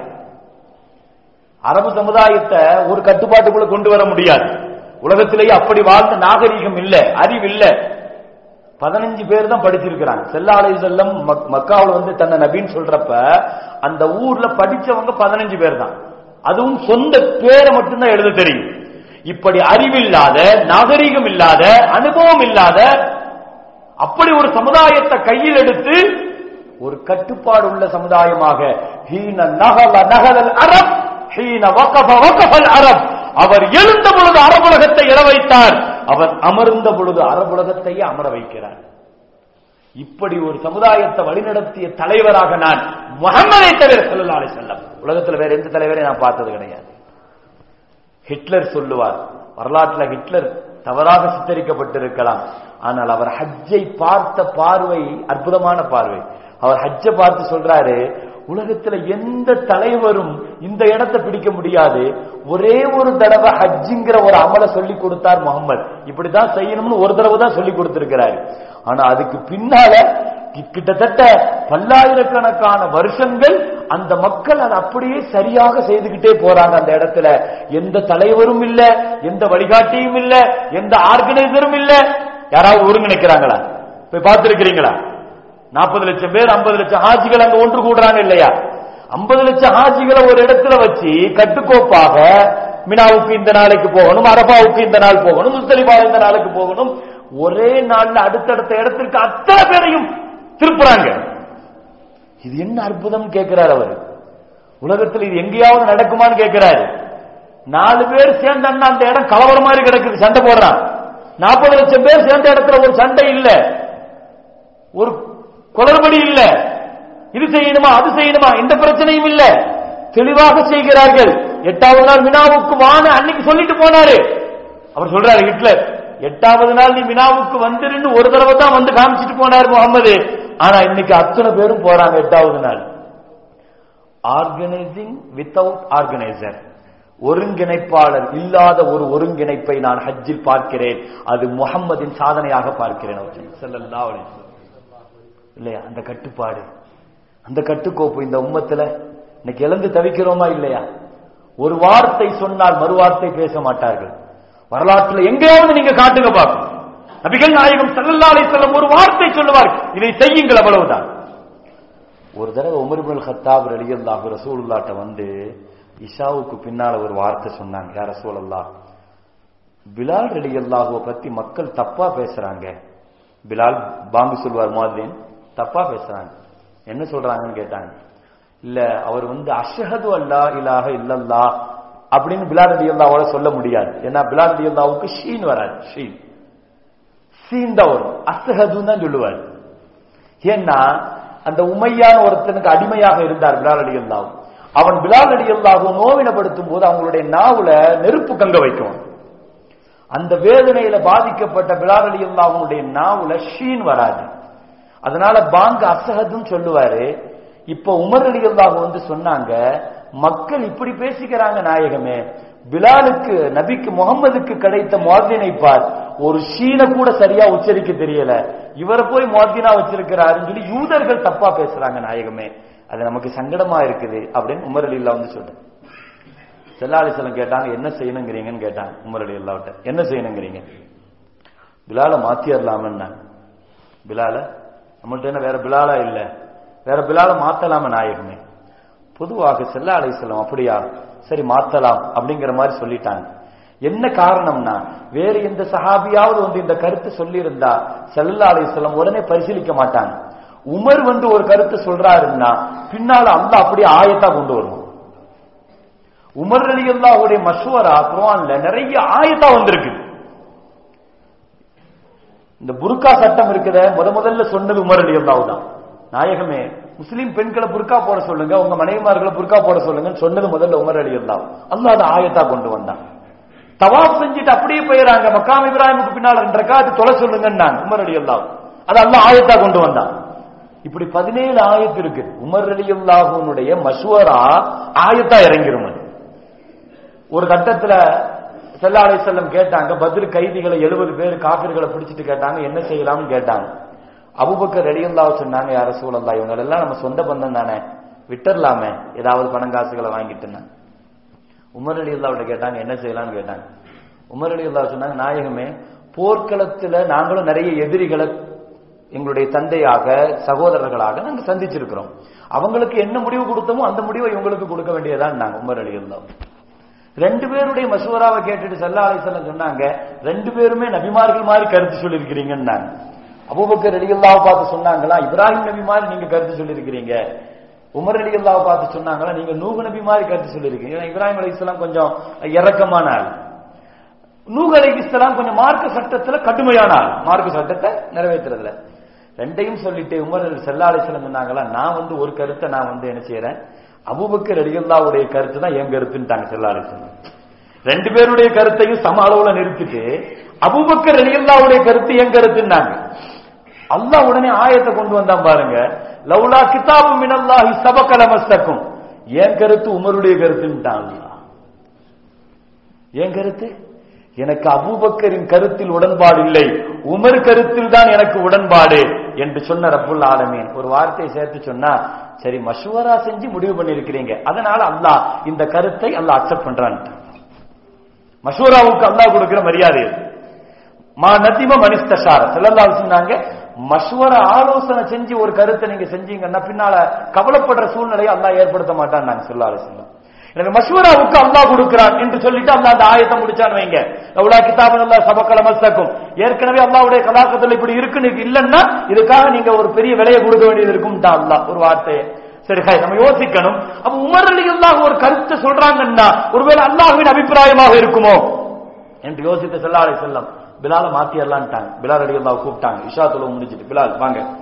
[SPEAKER 1] அரபு சமுதாயத்தை ஒரு கட்டுப்பாட்டுக்குள்ள கொண்டு வர முடியாது உலகத்திலேயே அப்படி வாழ்ந்த நாகரீகம் இல்ல அறிவு இல்ல பதினஞ்சு பேர் தான் படிச்சிருக்கிறாங்க செல்லாலை செல்லம் மக்காவில் வந்து தன்னை நபின்னு சொல்றப்ப அந்த ஊர்ல படிச்சவங்க பதினஞ்சு பேர் தான் அதுவும் சொந்த பேரை மட்டும்தான் எழுத தெரியும் இப்படி அறிவில்லாத நாகரீகம் இல்லாத அனுபவம் இல்லாத அப்படி ஒரு சமுதாயத்தை கையில் எடுத்து ஒரு கட்டுப்பாடு உள்ள சமுதாயமாக ஹீன நகல நகலல் அரப் ஹீன வகஃப வகஃபல் அரப் அவர் எழுந்த பொழுது அரபுலகத்தை இட வைத்தார் அவர் அமர்ந்த பொழுது அரபுலகத்தையே அமர வைக்கிறார் இப்படி ஒரு சமுதாயத்தை வழிநடத்திய தலைவராக நான் முகமதை தவிர சொல்லலாலே செல்லம் உலகத்தில் வேற எந்த தலைவரையும் நான் பார்த்தது கிடையாது ஹிட்லர் சொல்லுவார் வரலாற்றுல ஹிட்லர் தவறாக சித்தரிக்கப்பட்டிருக்கலாம் ஆனால் அவர் ஹஜ்ஜை பார்த்த பார்வை அற்புதமான பார்வை அவர் ஹஜ்ஜை பார்த்து சொல்றாரு உலகத்துல எந்த தலைவரும் இந்த இடத்தை பிடிக்க முடியாது ஒரே ஒரு தடவை ஹஜ்ஜுங்கிற ஒரு அமலை சொல்லி கொடுத்தார் முகமது இப்படிதான் செய்யணும்னு ஒரு தடவை தான் சொல்லி கொடுத்திருக்கிறாரு ஆனா அதுக்கு பின்னால கிட்டத்தட்ட பல்லாயிரக்கணக்கான வருஷங்கள் அந்த மக்கள் அதை அப்படியே சரியாக செய்துகிட்டே போறாங்க அந்த இடத்துல எந்த தலைவரும் இல்ல எந்த வழிகாட்டியும் இல்ல எந்த ஆர்கனைசரும் இல்ல யாராவது ஒருங்கிணைக்கிறாங்களா போய் பார்த்திருக்கிறீங்களா நாற்பது லட்சம் பேர் ஐம்பது லட்சம் ஹாஜிகள் அங்க ஒன்று கூடுறாங்க இல்லையா ஐம்பது லட்சம் ஹாஜிகளை ஒரு இடத்துல வச்சு கட்டுக்கோப்பாக மினாவுக்கு இந்த நாளைக்கு போகணும் அரபாவுக்கு இந்த நாள் போகணும் முஸ்தலிபா இந்த நாளுக்கு போகணும் ஒரே நாள்ல அடுத்தடுத்த இடத்திற்கு அத்தனை பேரையும் திருப்புறாங்க இது என்ன அற்புதம் கேட்கிறார் அவர் உலகத்தில் இது எங்கேயாவது நடக்குமான்னு கேட்கிறாரு நாலு பேர் சேர்ந்தா அந்த இடம் கலவரம் மாதிரி கிடக்குது சண்டை போடுறான் நாற்பது லட்சம் பேர் சேர்ந்த இடத்துல ஒரு சண்டை இல்ல ஒரு குளறுபடி இல்ல இது செய்யணுமா அது செய்யணுமா எந்த பிரச்சனையும் இல்ல தெளிவாக செய்கிறார்கள் எட்டாவது நாள் மினாவுக்கு வான அன்னைக்கு சொல்லிட்டு போனாரு அவர் சொல்றாரு ஹிட்லர் எட்டாவது நாள் நீ மினாவுக்கு வந்துருன்னு ஒரு தடவை தான் வந்து காமிச்சிட்டு போனார் முகமது ஆனா இன்னைக்கு அத்தனை பேரும் போறாங்க எட்டாவது நாள் ஆர்கனைசிங் வித்தவுட் ஆர்கனைசர் ஒருங்கிணைப்பாளர் இல்லாத ஒரு ஒருங்கிணைப்பை நான் ஹஜ்ஜில் பார்க்கிறேன் அது முகம்மதின் சாதனையாக பார்க்கிறேன் ஸல்லல்லாஹு அலைஹி வஸல்லம். இல்லையா அந்த கட்டுப்பாடு அந்த கட்டுக்கோப்பு இந்த உம்மத்துல இன்னைக்கு இழந்து தவிக்கிறோமா இல்லையா ஒரு வார்த்தை சொன்னால் மறு வார்த்தை பேச மாட்டார்கள் வரலாற்றுல எங்கேயாவது நீங்க காட்டுங்க பார்க்கும் நபிகள் நாயகம் ஸல்லல்லாஹு அலைஹி வஸல்லம் ஒரு வார்த்தை சொல்லுவார் இதை செய்யுங்கள் அவ்வளவுதான் ஒரு தடவை உமர் இப்னுல் கத்தாப் ரலியல்லாஹு ரசூலுல்லாஹ்ட்ட வந்து இஷாவுக்கு பின்னால ஒரு வார்த்தை சொன்னாங்க யார் ரசூலல்லாஹ் பிலால் ரலியல்லாஹுவை பத்தி மக்கள் தப்பா பேசுறாங்க பிலால் பாங்கு சொல்வார் முஅத்தின் தப்பா பேசுறாங்க என்ன சொல்றாங்கன்னு கேட்டாங்க இல்ல அவர் வந்து அஷ்ஹது அல்லா இலாஹ இல்லல்லா அப்படின்னு பிலால் ரலியல்லாஹுவோட சொல்ல முடியாது ஏன்னா பிலால் ரலியல்லாஹுக்கு ஷீன் வராது ஷீன் சீன் தான் வரும் அஸ்ஹதுன்னு தான் சொல்லுவார் ஏன்னா அந்த உமையான ஒருத்தனுக்கு அடிமையாக இருந்தார் பிலால் அடி அல்லாவும் அவன் பிலால் அடி அல்லாவும் நோவினப்படுத்தும் போது அவங்களுடைய நாவுல நெருப்பு கங்க வைக்கும் அந்த வேதனையில பாதிக்கப்பட்ட பிலால் அலி அல்லாவுடைய நாவுல ஷீன் வராது அதனால பாங்க அசகதுன்னு சொல்லுவாரு இப்ப உமர் அலி அல்லாஹ் வந்து சொன்னாங்க மக்கள் இப்படி பேசிக்கிறாங்க நாயகமே பிலாலுக்கு நபிக்கு முகம்மதுக்கு கிடைத்த முவாத்தினை பார் ஒரு ஷீனை கூட சரியா உச்சரிக்க தெரியல இவரை போய் முவாத்தினா வச்சிருக்கிறாருன்னு சொல்லி யூதர்கள் தப்பா பேசுறாங்க நாயகமே அது நமக்கு சங்கடமா இருக்குது அப்படின்னு உமர் அலி இல்லா வந்து சொல்றேன் செல்லாலிசலம் கேட்டாங்க என்ன செய்யணுங்கிறீங்கன்னு கேட்டாங்க உமர் அலி அல்லாவிட்ட என்ன செய்யணுங்கிறீங்க பிலால மாத்திரலாமன்னா பிலால நம்மள்ட்ட என்ன வேற பிலாலா இல்ல வேற பிலால மாத்தலாம நாயகமே பொதுவாக செல்லா அலிசலம் அப்படியா சரி மாத்தலாம் அப்படிங்கிற மாதிரி சொல்லிட்டாங்க என்ன காரணம்னா வேற எந்த சஹாபியாவது வந்து இந்த கருத்து சொல்லி இருந்தா செல்லா அலிசலம் உடனே பரிசீலிக்க மாட்டாங்க உமர் வந்து ஒரு கருத்து சொல்றாருன்னா பின்னால அந்த அப்படியே ஆயத்தா கொண்டு வருவோம் உமர் அலி அல்லாவுடைய மஷூரா குர்ஆன்ல நிறைய ஆயத்தா வந்திருக்கு இந்த புர்கா சட்டம் இருக்குத முத முதல்ல சொன்னது உமர் அலி அல்லாஹ் தான் நாயகமே முஸ்லீம் பெண்களை புர்கா போட சொல்லுங்க உங்க மனைவிமார்களை புர்கா போட சொல்லுங்கன்னு சொன்னது முதல்ல உமர் அலி அல்லாஹ் அல்லாஹ் அதை ஆயத்தா கொண்டு வந்தான் தவாப் செஞ்சுட்டு அப்படியே போயிடறாங்க மக்காம் இப்ராஹிமுக்கு பின்னால ரெண்டு ரக்காத்து தொலை சொல்லுங்கன்னாங்க உமர் அலி அல்லாஹ் அது அல்லாஹ் ஆயத்தா கொண்டு வந்தான் இப்படி பதினேழு ஆயத்து இருக்கு உமர் அலி அல்லாஹுனுடைய மஷூரா ஆயத்தா இறங்கிரும் அது ஒரு கட்டத்துல செல்லா அலை செல்லம் கேட்டாங்க பதில் கைதிகளை எழுபது பேர் காபிர்களை பிடிச்சிட்டு கேட்டாங்க என்ன செய்யலாம்னு கேட்டாங்க அபுபக்கர் ரெடியல்லாவ சொன்னாங்க யார சூழல்லா இவங்க எல்லாம் நம்ம சொந்த பந்தம் தானே விட்டுறலாமே ஏதாவது பணம் காசுகளை வாங்கிட்டுன்னா உமர் அலி அல்லாவிட்ட கேட்டாங்க என்ன செய்யலாம்னு கேட்டாங்க உமர் அலி அல்லா சொன்னாங்க நாயகமே போர்க்களத்துல நாங்களும் நிறைய எதிரிகளை எங்களுடைய தந்தையாக சகோதரர்களாக நாங்க சந்திச்சிருக்கிறோம் அவங்களுக்கு என்ன முடிவு கொடுத்தோமோ அந்த முடிவை இவங்களுக்கு கொடுக்க வேண்டியதான் நாங்க உமர் அலி அல்லா ரெண்டு பேருடைய மசூராவை கேட்டுட்டு சல்லா அலிசல்லம் சொன்னாங்க ரெண்டு பேருமே நபிமார்கள் மாதிரி கருத்து சொல்லியிருக்கிறீங்கன்னாங்க அபூபக்கர் அலிகல்லாவை பார்த்து சொன்னாங்களா இப்ராஹிம் நபி மாதிரி நீங்க கருத்து சொல்லியிருக்கிறீங்க உமர் அலிகல்லாவை பார்த்து சொன்னாங்களா நீங்க நூகு நபி மாதிரி கருத்து சொல்லியிருக்கீங்க ஏன்னா இப்ராஹிம் அலி இஸ்லாம் கொஞ்சம் இறக்கமான ஆள் நூகு அலி இஸ்லாம் கொஞ்சம் மார்க்க சட்டத்துல கடுமையான ஆள் மார்க்க சட்டத்தை நிறைவேற்றுறதுல ரெண்டையும் சொல்லிட்டு உமர் செல்லா அலிஸ்லாம் சொன்னாங்களா நான் வந்து ஒரு கருத்தை நான் வந்து என்ன செய்யறேன் அபுபக்கர் அலிகல்லாவுடைய கருத்து தான் என் கருத்துட்டாங்க செல்லா அலிஸ்லாம் ரெண்டு பேருடைய கருத்தையும் சம அளவுல நிறுத்திட்டு அபுபக்கர் அலிகல்லாவுடைய கருத்து என் கருத்துன்னாங்க அல்லாஹ் உடனே ஆயத்தை கொண்டு வந்தான் பாருங்க லவ்லா கிதாபு மினல்லாஹி சபகல மஸ்தக்கும் என் கருத்து உமருடைய கருத்துட்டான் அல்லாஹ் என் கருத்து எனக்கு அபூபக்கரின் கருத்தில் உடன்பாடு இல்லை உமர் கருத்தில் தான் எனக்கு உடன்பாடு என்று சொன்ன ரப்புல் ஆலமீன் ஒரு வார்த்தையை சேர்த்து சொன்னா சரி மஷூரா செஞ்சு முடிவு பண்ணிருக்கிறீங்க அதனால அல்லாஹ் இந்த கருத்தை அல்லாஹ் அக்செப்ட் பண்றான் மஷூராவுக்கு அல்லாஹ் கொடுக்கிற மரியாதை இது. மா நத்திம மனிஸ்தஷார செல்லல்லாஹு சொன்னாங்க மஷூர ஆலோசனை செஞ்சு ஒரு கருத்தை நீங்க செஞ்சீங்கன்னா பின்னால கவலைப்படுற சூழ்நிலையை அல்லாஹ் ஏற்படுத்த மாட்டான் நாங்க சொல்லாரு சொல்லம் எனவே மஷூராவுக்கு அல்லாஹ் கொடுக்கிறான் என்று சொல்லிட்டு அல்லாஹ் அந்த ஆயத்தை முடிச்சான்னு வைங்க எவ்வளோ கிதாபன் அல்லாஹ் சபக்கல மஸ்தக்கும் ஏற்கனவே அல்லாஹ்வுடைய கலாக்கத்தில் இப்படி இருக்குன்னு இல்லைன்னா இதுக்காக நீங்க ஒரு பெரிய விலையை கொடுக்க வேண்டியது இருக்கும் அல்லாஹ் ஒரு வார்த்தையை சரி ஹாய் நம்ம யோசிக்கணும் அப்ப உமர் அலி அல்லாஹ் ஒரு கருத்தை சொல்றாங்கன்னா ஒருவேளை அல்லாஹ்வின் அபிப்பிராயமாக இருக்குமோ என்று யோசித்த செல்லாலை செல்லம் பிலால மாத்திரலான்ட்டாங்க பிலால் அலி அல்லாஹ் கூப்பிட்டாங்க இஷா தொழுவு முடிச்சிட்டு பிலால் வாங்க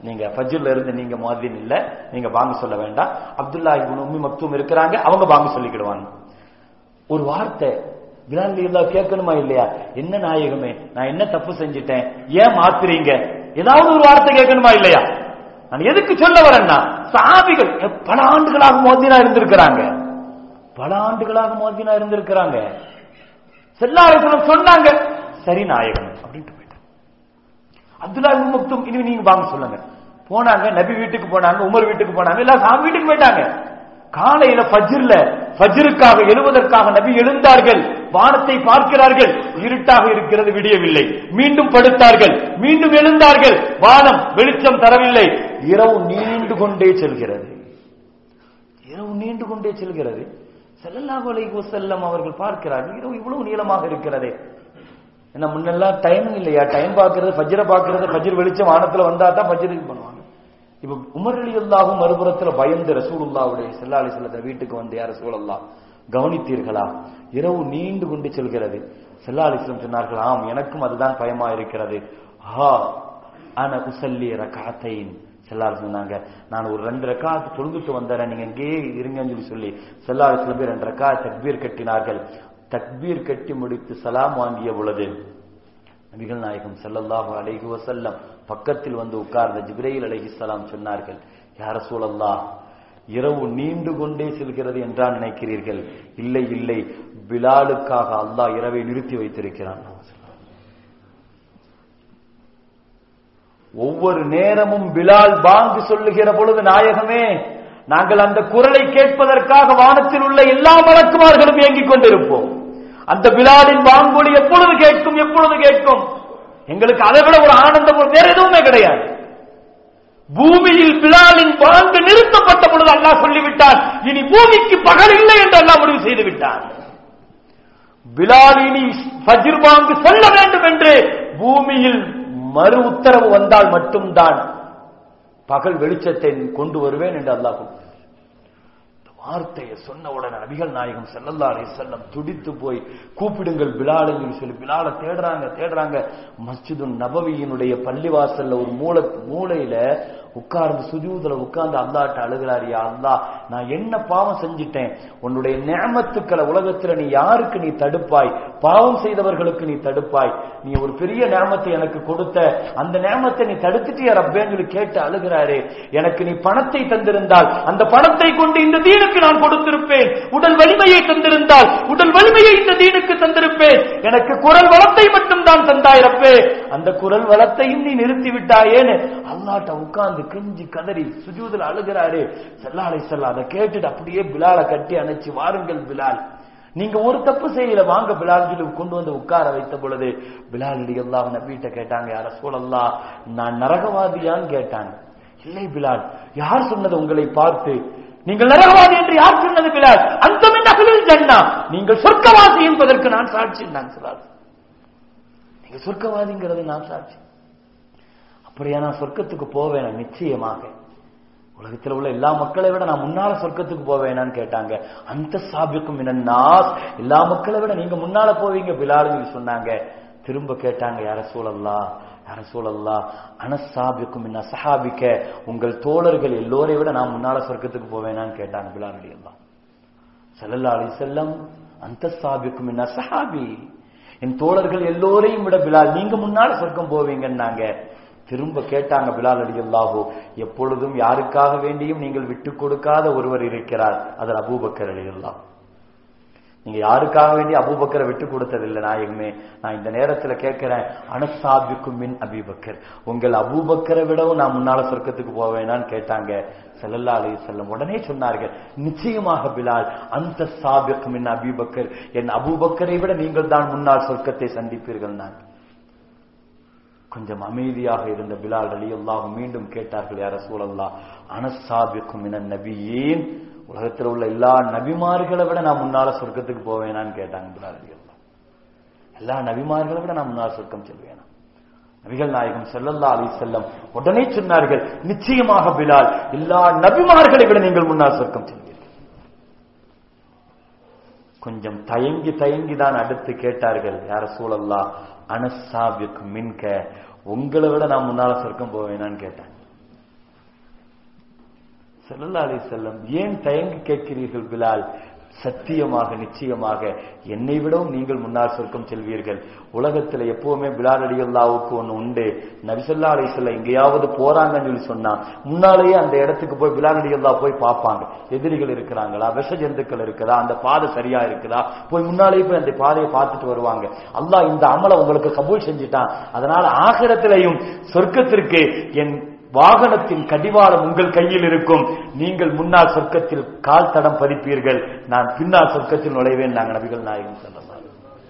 [SPEAKER 1] நீங்க ஃபஜ்ர்ல இருந்து நீங்க முஅத்தின் இல்ல நீங்க பாங்க சொல்ல வேண்டாம் அப்துல்லா இப்னு உம்மி மக்தூம் இருக்கிறாங்க அவங்க பாங்க சொல்லிக்கிடுவாங்க ஒரு வார்த்தை பிலால் எல்லாம் கேட்கணுமா இல்லையா என்ன நாயகமே நான் என்ன தப்பு செஞ்சிட்டேன் ஏன் மாத்துறீங்க ஏதாவது ஒரு வார்த்தை கேட்கணுமா இல்லையா நான் எதுக்கு சொல்ல வரேன்னா சாபிகள் பல ஆண்டுகளாக மோதினா இருந்திருக்கிறாங்க பல ஆண்டுகளாக மோதினா இருந்திருக்கிறாங்க செல்லாரசனம் சொன்னாங்க சரி நாயகன் அப்படின்ட்டு போயிட்டாங்க அப்துல்லா இப்னு மக்தூம் இனிமே நீங்க வாங்க சொல்லுங்க போனாங்க நபி வீட்டுக்கு போனாங்க உமர் வீட்டுக்கு போனாங்க எல்லாம் சாமி வீட்டுக்கு போயிட்டாங்க காலையில ஃபஜ்ர்ல ஃபஜ்ருக்காக எழுவதற்காக நபி எழுந்தார்கள் வானத்தை பார்க்கிறார்கள் இருட்டாக இருக்கிறது விடியவில்லை மீண்டும் படுத்தார்கள் மீண்டும் எழுந்தார்கள் வானம் வெளிச்சம் தரவில்லை இரவு நீண்டு கொண்டே செல்கிறது இரவு நீண்டு கொண்டே செல்கிறது ஸல்லல்லாஹு அலைஹி வஸல்லம் அவர்கள் பார்க்கிறார்கள் இரவு இவ்வளவு நீளமாக இருக்கிறதே என்ன முன்னெல்லாம் டைம் இல்லையா டைம் பார்க்கிறது ஃபஜ்ர பார்க்கிறது ஃபஜ்ர் வெளிச்சம் வானத்துல வந்தா தான் ஃபஜ்ர் இது பண்ணுவாங்க இப்ப உமர் அலி அல்லாஹும் மறுபுறத்துல பயந்து ரசூலுல்லாவுடைய செல்லா அலி செல்லத வீட்டுக்கு வந்து யார் ரசூலல்லா கவனித்தீர்களா இரவு நீண்டு கொண்டு செல்கிறது செல்லா அலிஸ்லம் சொன்னார்கள் ஆம் எனக்கும் அதுதான் பயமா இருக்கிறது ஹா அன உசல்லி ரகாத்தைன் செல்லாறு சொன்னாங்க நான் ஒரு ரெண்டு ரக்காத்து தொழுதுட்டு வந்தேன் நீங்க எங்கேயே இருங்கன்னு சொல்லி சொல்லி செல்லாறு சில பேர் ரெண்டு ரக்கா தக்பீர் கட்டினார்கள் தக்பீர் கட்டி முடித்து சலாம் வாங்கிய பொழுது நபிகள் நாயகம் ஸல்லல்லாஹு அலைஹி வஸல்லம் பக்கத்தில் வந்து உட்கார்ந்த ஜிப்ரீல் அலைஹிஸ்ஸலாம் சொன்னார்கள் யார சூழல்லா இரவு நீண்டு கொண்டே செல்கிறது என்றா நினைக்கிறீர்கள் இல்லை இல்லை பிலாலுக்காக அல்லாஹ் இரவை நிறுத்தி வைத்திருக்கிறான் ஒவ்வொரு நேரமும் பிலால் பாங்கு சொல்லுகிற பொழுது நாயகமே நாங்கள் அந்த குரலை கேட்பதற்காக வானத்தில் உள்ள எல்லா மலக்குமார்களும் இயங்கிக் கொண்டிருப்போம் அந்த பிலாலின் பாங்கொலி எப்பொழுது கேட்கும் எப்பொழுது கேட்கும் எங்களுக்கு அதை விட ஒரு ஆனந்தம் வேற எதுவுமே கிடையாது பூமியில் பிலாலின் பாங்கு நிறுத்தப்பட்ட பொழுது அல்லாஹ் சொல்லிவிட்டார் இனி பூமிக்கு பகல் இல்லை என்று அல்லாஹ் முடிவு செய்து விட்டார் பிலால் இனி ஃபஜ்ர் பாங்கு சொல்ல வேண்டும் என்று பூமியில் மறு உத்தரவு வந்தால் மட்டும்தான் பகல் வெளிச்சத்தை கொண்டு வருவேன் என்று அல்லாஹ் வார்த்தையை சொன்ன உடனே நபிகள் நாயகம் செல்லல்லா அலை செல்லம் துடித்து போய் கூப்பிடுங்கள் பிலாலை சொல்லி பிலாலை தேடுறாங்க தேடுறாங்க மஸ்ஜிது நபவியினுடைய பள்ளிவாசல்ல ஒரு மூல மூலையில உட்கார்ந்து சுஜூதுல உட்கார்ந்து அல்லாட்ட அழுகிறாரியா அல்லா நான் என்ன பாவம் செஞ்சிட்டேன் உன்னுடைய நேமத்துக்களை உலகத்துல நீ யாருக்கு நீ தடுப்பாய் பாவம் செய்தவர்களுக்கு நீ தடுப்பாய் நீ ஒரு பெரிய நேமத்தை எனக்கு கொடுத்த அந்த நேமத்தை நீ தடுத்துட்டிய ரப்பேன்னு சொல்லி கேட்டு அழுகிறாரே எனக்கு நீ பணத்தை தந்திருந்தால் அந்த பணத்தை கொண்டு இந்த தீனுக்கு நான் கொடுத்திருப்பேன் உடல் வலிமையை தந்திருந்தால் உடல் வலிமையை இந்த தீனுக்கு தந்திருப்பேன் எனக்கு குரல் வளத்தை மட்டும் தான் தந்தாயிரப்பே அந்த குரல் வளத்தையும் நீ நிறுத்தி விட்டாயேன்னு அல்லாட்ட உட்கார்ந்து கெஞ்சி கதறி சுஜூதுல அழுகிறாரு செல்லாலை செல்ல அதை கேட்டுட்டு அப்படியே பிலாலை கட்டி அணைச்சு வாருங்கள் பிலால் நீங்க ஒரு தப்பு செய்யல வாங்க பிலால் சொல்லி கொண்டு வந்து உட்கார வைத்த பொழுது பிலால் எல்லாம் நபிட்ட கேட்டாங்க யார சூழல்லா நான் நரகவாதியான்னு கேட்டாங்க இல்லை பிலால் யார் சொன்னது உங்களை பார்த்து நீங்கள் நரகவாதி என்று யார் சொன்னது பிலால் அந்த நகலில் ஜன்னா நீங்கள் சொர்க்கவாதி என்பதற்கு நான் சாட்சி நான் சொல்லாது நீங்க சொர்க்கவாதிங்கிறது நான் சாட்சி அப்படியா நான் சொர்க்கத்துக்கு போவேன் நிச்சயமாக உலகத்தில் உள்ள எல்லா மக்களை விட நான் முன்னால சொர்க்கத்துக்கு போவேனான்னு கேட்டாங்க அந்த சாபிக்கும் நாஸ் எல்லா மக்களை விட நீங்க முன்னால போவீங்க பிலாலுன்னு சொன்னாங்க திரும்ப கேட்டாங்க யார சூழல்லா யார சூழல்லா அனசாபிக்கும் என்ன சஹாபிக்க உங்கள் தோழர்கள் எல்லோரை விட நான் முன்னால சொர்க்கத்துக்கு போவேனான்னு கேட்டாங்க பிலால் அலி எல்லாம் செல்லல்லா அலி செல்லம் அந்த சாபிக்கும் என்ன சஹாபி என் தோழர்கள் எல்லோரையும் விட பிலால் நீங்க முன்னால சொர்க்கம் போவீங்கன்னாங்க திரும்ப கேட்டாங்க பிலால் அலி அல்லாஹோ எப்பொழுதும் யாருக்காக வேண்டியும் நீங்கள் விட்டுக் கொடுக்காத ஒருவர் இருக்கிறார் அதில் அபூபக்கர் அலி அல்லாஹ் நீங்க யாருக்காக வேண்டி அபூபக்கரை விட்டு கொடுத்ததில்லை நாயகமே நான் இந்த நேரத்துல கேட்கிறேன் அனசாபிக்கும் மின் அபிபக்கர் உங்கள் அபூபக்கரை விடவும் நான் முன்னால சொர்க்கத்துக்கு போவேனான்னு கேட்டாங்க செல்லல்லா அலி செல்லம் உடனே சொன்னார்கள் நிச்சயமாக பிலால் அந்த சாபிக் மின் அபிபக்கர் என் அபூபக்கரை விட நீங்கள் தான் முன்னால் சொர்க்கத்தை சந்திப்பீர்கள் நான் கொஞ்சம் அமைதியாக இருந்த பிலால் அலி அல்லாஹ் மீண்டும் கேட்டார்கள் யார சூழல்லா அனசாபிக்கும் மின நபியேன் உலகத்தில் உள்ள எல்லா நபிமார்களை விட நான் முன்னால சொர்க்கத்துக்கு போவேனான்னு கேட்டாங்க பிலால் அலி அல்லா எல்லா நபிமார்களை விட நான் முன்னால் சொர்க்கம் செல்வேனா நபிகள் நாயகம் செல்லல்லா அலி செல்லம் உடனே சொன்னார்கள் நிச்சயமாக பிலால் எல்லா நபிமார்களை விட நீங்கள் முன்னால் சொர்க்கம் செல்வீர்கள் கொஞ்சம் தயங்கி தயங்கி தான் அடுத்து கேட்டார்கள் யார சூழல்லா அனசாபிக் மின்க உங்களை விட நான் முன்னால சொர்க்கம் போவேனான்னு கேட்டேன் ஸல்லல்லாஹு அலைஹி வஸல்லம் ஏன் தயங்கி கேட்கிறீர்கள் பிலால் சத்தியமாக நிச்சயமாக என்னை விடவும் நீங்கள் முன்னால் சொர்க்கம் செல்வீர்கள் உலகத்துல எப்பவுமே பிலால் அடிகல்லாவுக்கு ஒண்ணு உண்டு நபிசல்லா அலிசல்ல எங்கேயாவது போறாங்கன்னு சொல்லி சொன்னா முன்னாலேயே அந்த இடத்துக்கு போய் பிலால் அடிகல்லா போய் பார்ப்பாங்க எதிரிகள் இருக்கிறாங்களா விஷ ஜந்துக்கள் இருக்குதா அந்த பாதை சரியா இருக்குதா போய் முன்னாலேயே போய் அந்த பாதையை பார்த்துட்டு வருவாங்க அல்லாஹ் இந்த அமலை உங்களுக்கு கபூல் செஞ்சுட்டான் அதனால ஆகிரத்திலையும் சொர்க்கத்திற்கு என் வாகனத்தின் கடிவாளம் உங்கள் கையில் இருக்கும் நீங்கள் முன்னால் சொர்க்கத்தில் கால் தடம் பதிப்பீர்கள் நான் பின்னால் சொர்க்கத்தில் நுழைவேன் நாங்கள் நபிகள் நாயகம் சொல்லலாம்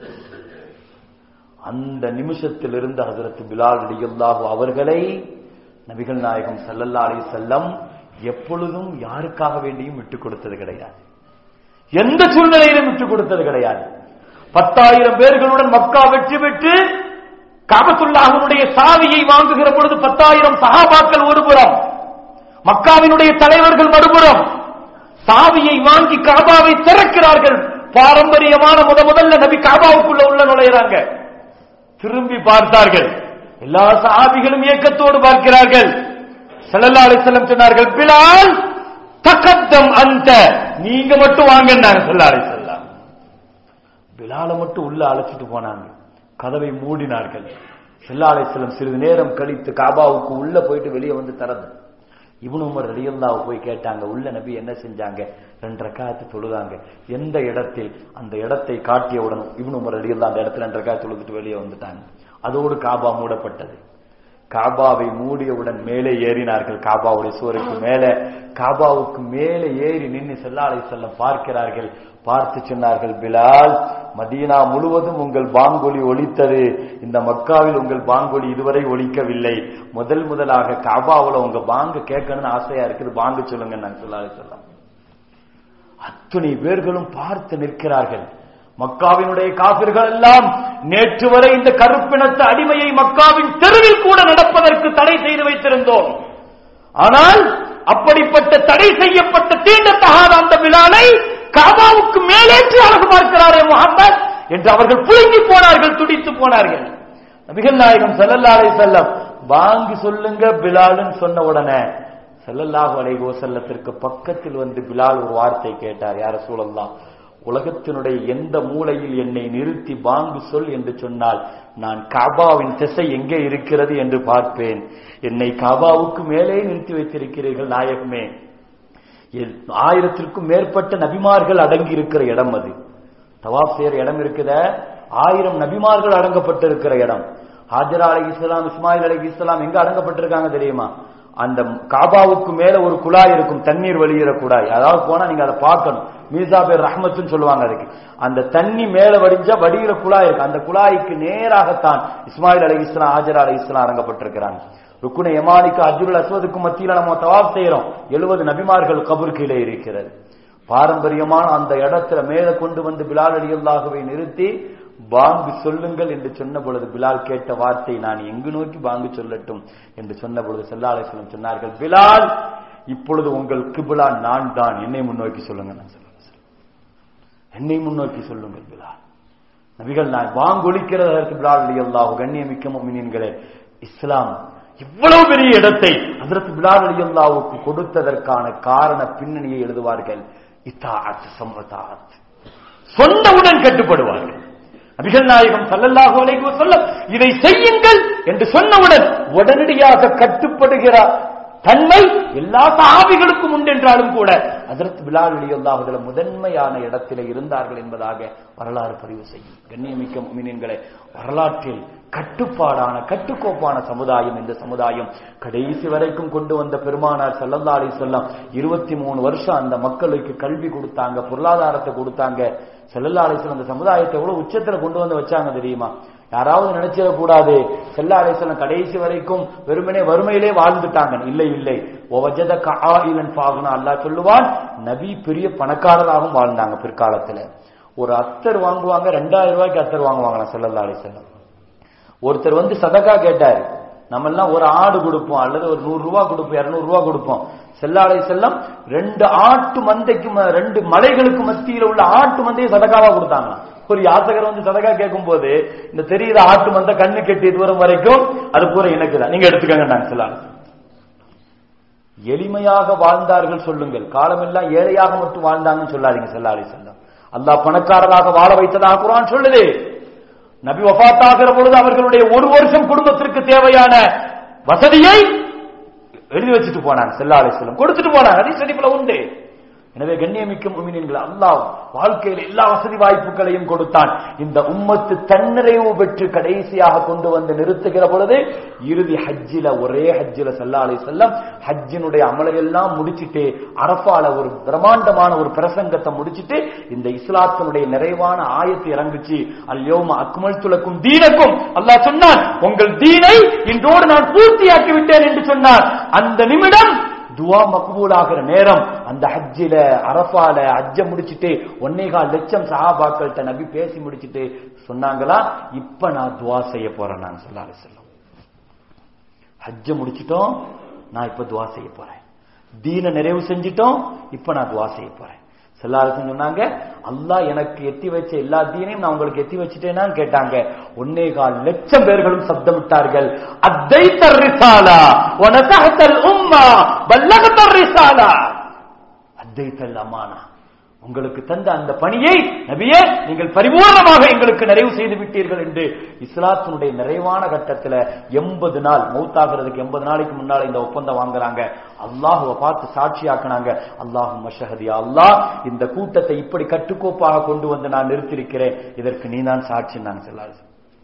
[SPEAKER 1] அந்த நிமிஷத்தில் இருந்த ஹசரத் பிலால் அலியல்லாஹு அவர்களை நபிகள் நாயகம் சல்லல்லா அலி செல்லம் எப்பொழுதும் யாருக்காக வேண்டியும் விட்டுக் கொடுத்தது கிடையாது எந்த சூழ்நிலையிலும் விட்டுக் கொடுத்தது கிடையாது பத்தாயிரம் பேர்களுடன் மக்கா வெற்றி பெற்று காபத்துல்லாஹனுடைய சாவியை வாங்குகிற பொழுது பத்தாயிரம் சகாபாக்கள் ஒருபுறம் மக்காவினுடைய தலைவர்கள் மறுபுறம் சாவியை வாங்கி காபாவை திறக்கிறார்கள் பாரம்பரியமான முத முதல்ல நபி காபாவுக்குள்ள உள்ள நுழையிறாங்க திரும்பி பார்த்தார்கள் எல்லா சாபிகளும் இயக்கத்தோடு பார்க்கிறார்கள் ஸல்லல்லாஹு அலைஹி வஸல்லம் சொன்னார்கள் பிலால் தகத்தம் அந்த நீங்க மட்டும் வாங்கன்னாங்க ஸல்லல்லாஹு அலைஹி வஸல்லம் பிலால மட்டும் உள்ள அழைச்சிட்டு போனாங்க கதவை மூடினார்கள் ஸல்லல்லாஹு அலைஹி வஸல்லம் சிறிது நேரம் கழித்து காபாவுக்கு உள்ள போயிட்டு வெளியே வந்து திறந்து இப்னு உமர் ரலியல்லாஹு போய் கேட்டாங்க உள்ள நபி என்ன செஞ்சாங்க ரெண்டு ரக்காயத்து தொழுதாங்க எந்த இடத்தில் அந்த இடத்தை காட்டியவுடன் இப்னு உமர் ரலியல்லாஹு அந்த இடத்துல ரெண்டு ரக்காயத்து தொழுதுட்டு வெளியே வந்துட்டாங்க அதோடு காபா மூடப்பட்டது காபாவை மூடியவுடன் மேலே ஏறினார்கள் காபாவுடைய சுவருக்கு மேலே காபாவுக்கு மேலே ஏறி நின்று செல்லாலை செல்ல பார்க்கிறார்கள் பார்த்து சொன்னார்கள் பிலால் மதீனா முழுவதும் உங்கள் பாங்கொலி ஒலித்தது இந்த மக்காவில் உங்கள் பாங்கொலி இதுவரை ஒலிக்கவில்லை முதல் முதலாக காபாவுல உங்க பாங்கு கேட்கணும்னு ஆசையா இருக்குது பாங்கு சொல்லுங்க நான் சொல்லாலே சொல்லலாம் அத்துணை பேர்களும் பார்த்து நிற்கிறார்கள் மக்காவினுடைய காபிர்கள் எல்லாம் நேற்று வரை இந்த கருப்பினத்த அடிமையை மக்காவின் தெருவில் கூட நடப்பதற்கு தடை செய்து வைத்திருந்தோம் ஆனால் அப்படிப்பட்ட தடை செய்யப்பட்ட தீண்டத்தகாத அந்த விழாவை காபாவுக்கு மேலேற்றி அழகு பார்க்கிறாரே முகமது என்று அவர்கள் புழுங்கி போனார்கள் துடித்து போனார்கள் நபிகள் நாயகம் செல்லல்லாரை செல்லம் வாங்கி சொல்லுங்க பிலாலுன்னு சொன்ன உடனே செல்லல்லாஹு அலைஹி வஸல்லத்திற்கு பக்கத்தில் வந்து பிலால் ஒரு வார்த்தை கேட்டார் யார சூழல்லாம் உலகத்தினுடைய எந்த மூலையில் என்னை நிறுத்தி பாங்கு சொல் என்று சொன்னால் நான் காபாவின் திசை எங்கே இருக்கிறது என்று பார்ப்பேன் என்னை காபாவுக்கு மேலே நிறுத்தி வைத்திருக்கிறீர்கள் நாயகமே எல்- ஆயிரத்திற்கும் மேற்பட்ட நபிமார்கள் அடங்கி இருக்கிற இடம் அது தவாப் செய்யற இடம் இருக்குத ஆயிரம் நபிமார்கள் அடங்கப்பட்டிருக்கிற இடம் ஹாஜரா அலி இஸ்லாம் இஸ்மாயில் அலி இஸ்லாம் எங்க அடங்கப்பட்டிருக்காங்க தெரியுமா அந்த காபாவுக்கு மேல ஒரு குழாய் இருக்கும் தண்ணீர் வழியிற குழாய் அதாவது போனா நீங்க அதை பார்க்கணும் மீசா பேர் ரஹ்மத்துன்னு சொல்லுவாங்க அதுக்கு அந்த தண்ணி மேல வடிஞ்சா வடிகிற குழாய் இருக்கு அந்த குழாய்க்கு நேராகத்தான் இஸ்மாயில் அலி இஸ்லாம் ஹாஜரா அலி இஸ்லாம் அடங்கப்பட்டிருக்கிறாங்க ருக்குன யமானிக்கு அஜுல் அஸ்வதுக்கு மத்தியில நம்ம தவாப் செய்யறோம் எழுபது நபிமார்கள் கபர் கீழே இருக்கிறது பாரம்பரியமான அந்த இடத்துல மேல கொண்டு வந்து பிலால் அலியல்லாகவே நிறுத்தி பாங்கு சொல்லுங்கள் என்று சொன்ன பொழுது பிலால் கேட்ட வார்த்தை நான் எங்கு நோக்கி பாங்கு சொல்லட்டும் என்று சொன்ன பொழுது செல்லாலேஸ்வரம் சொன்னார்கள் பிலால் இப்பொழுது உங்கள் கிபிலா நான் தான் என்னை முன்னோக்கி சொல்லுங்க நான் சொல்லுங்க என்னை முன்னோக்கி சொல்லுங்கள் பிலால் நபிகள் நான் வாங்கொலிக்கிறது அதற்கு பிலால் அலி அல்லாஹ் கண்ணியமிக்க மொமினின்களே இஸ்லாம் இவ்வளவு பெரிய இடத்தை அதற்கு பிலால் அலி அல்லாவுக்கு கொடுத்ததற்கான காரண பின்னணியை எழுதுவார்கள் இத்தாத் சம்மதாத் சொன்னவுடன் கட்டுப்படுவார்கள் நபிகள் நாயகம் ஸல்லல்லாஹு அலைஹி வஸல்லம் இதை செய்யுங்கள் என்று சொன்னவுடன் உடனடியாக கட்டுப்படுகிறார் தன்மை எல்லா சஹாபிகளுக்கும் உண்டு என்றாலும் கூட அதற்கு பிலால் அலியுல்லாஹுல முதன்மையான இடத்திலே இருந்தார்கள் என்பதாக வரலாறு பதிவு செய்யும் கண்ணியமிக்க முமினின்களை வரலாற்றில் கட்டுப்பாடான கட்டுக்கோப்பான சமுதாயம் இந்த சமுதாயம் கடைசி வரைக்கும் கொண்டு வந்த பெருமானார் ஸல்லல்லாஹு அலைஹி வஸல்லம் இருபத்தி மூணு வருஷம் அந்த மக்களுக்கு கல்வி கொடுத்தாங்க பொருளாதாரத்தை கொடுத்தாங்க ஸல்லல்லாஹு அலைஹி வஸல்லம் அந்த சமுதாயத்தை எவ்வளவு உச்சத்துல கொண்டு வந்து வச்சாங்க தெரியுமா யாராவது நினைச்சிடக்கூடாது செல்லா அலைசலம் கடைசி வரைக்கும் வெறுமனே வறுமையிலே வாழ்ந்துட்டாங்க இல்லை இல்லை ஒவஜத காயிலன் பாகுனா அல்லாஹ் சொல்லுவான் நபி பெரிய பணக்காரராகவும் வாழ்ந்தாங்க பிற்காலத்துல ஒரு அத்தர் வாங்குவாங்க ரெண்டாயிரம் ரூபாய்க்கு அத்தர் வாங்குவாங்களா செல்லல்லா அலிசல்லம் ஒருத்தர் வந்து சதக்கா கேட்டாரு நம்ம எல்லாம் ஒரு ஆடு கொடுப்போம் அல்லது ஒரு நூறு ரூபாய் கொடுப்போம் இருநூறு ரூபாய் கொடுப்போம் செல்லாலை செல்லம் ரெண்டு ஆட்டு மந்தைக்கு ம- ரெண்டு மலைகளுக்கு மத்தியில உள்ள ஆட்டு மந்தையை சதக்காவா கொடுத்தாங்க ஒரு யாசகர் வந்து சதக்கா கேட்கும் போது இந்த தெரியுற ஆட்டு மந்தை கண்ணு கெட்டி தூரம் வரைக்கும் அது பூரா எனக்கு தான் நீங்க எடுத்துக்கங்க நான் செல்லாலை எளிமையாக வாழ்ந்தார்கள் சொல்லுங்கள் காலமெல்லாம் ஏழையாக மட்டும் வாழ்ந்தாங்கன்னு சொல்லாதீங்க செல்லாலே செல்லம் அல்லாஹ் பணக்காரராக வாழ வைத்ததாக குரான் சொல்லுது நபி வஃபாத்தாகிற பொழுது அவர்களுடைய ஒரு வருஷம் குடும்பத்திற்கு தேவையான வசதியை எழுதி வச்சுட்டு போனாங்க செல்லாலே செல்லம் கொடுத்துட்டு போனாங்க அதே சரிப்புல உண்டு எனவே கண்ணியமிக்க முமினீன்கள் அல்லாஹ் வாழ்க்கையில் எல்லா வசதி வாய்ப்புகளையும் கொடுத்தான் இந்த உம்மத்து தன்னிறைவு பெற்று கடைசியாக கொண்டு வந்து நிறுத்துகிற பொழுது இறுதி ஹஜ்ஜில ஒரே ஹஜ்ஜில சல்லாலை செல்லம் ஹஜ்ஜினுடைய அமலையெல்லாம் முடிச்சிட்டு அரபால ஒரு பிரம்மாண்டமான ஒரு பிரசங்கத்தை முடிச்சிட்டு இந்த இஸ்லாத்தினுடைய நிறைவான ஆயத்தை இறங்குச்சு அல்யோம அக்மல் துலக்கும் தீனக்கும் அல்லாஹ் சொன்னான் உங்கள் தீனை இன்றோடு நான் பூர்த்தியாக்கி விட்டேன் என்று சொன்னார் அந்த நிமிடம் துவா மக்பூல் ஆகிற நேரம் அந்த ஹஜ்ஜில அரபால ஹஜ்ஜ முடிச்சிட்டு ஒன்னேகால் லட்சம் சஹாபாக்கள்கிட்ட நபி பேசி முடிச்சிட்டு சொன்னாங்களா இப்ப நான் துவா செய்ய போறேன் நான் சொல்லாரு செல்லம் ஹஜ்ஜ முடிச்சிட்டோம் நான் இப்ப துவா செய்ய போறேன் தீன நிறைவு செஞ்சிட்டோம் இப்ப நான் துவா செய்ய போறேன் செல்லாரசன் சொன்னாங்க அல்லாஹ் எனக்கு எத்தி வச்ச எல்லா தீனையும் நான் உங்களுக்கு எத்தி வச்சுட்டேனான்னு கேட்டாங்க ஒன்னே கால் லட்சம் பேர்களும் சப்தமிட்டார்கள் அத்தை தர்ரிசாலா உனசகத்தல் உம்மா பல்லக தர்ரிசாலா அத்தை தல் அமானா உங்களுக்கு தந்த அந்த பணியை நபியே நீங்கள் பரிபூர்ணமாக எங்களுக்கு நிறைவு செய்து விட்டீர்கள் என்று இஸ்லாத்தினுடைய நிறைவான கட்டத்தில் எண்பது நாள் மௌத்தாகிறதுக்கு எண்பது நாளைக்கு முன்னால் இந்த ஒப்பந்தம் வாங்குறாங்க அல்லாஹுவை பார்த்து சாட்சியாக்குனாங்க அல்லாஹு மஷஹதியா அல்லாஹ் இந்த கூட்டத்தை இப்படி கட்டுக்கோப்பாக கொண்டு வந்து நான் நிறுத்திருக்கிறேன் இதற்கு நீ தான் சாட்சி நான் சொல்லாது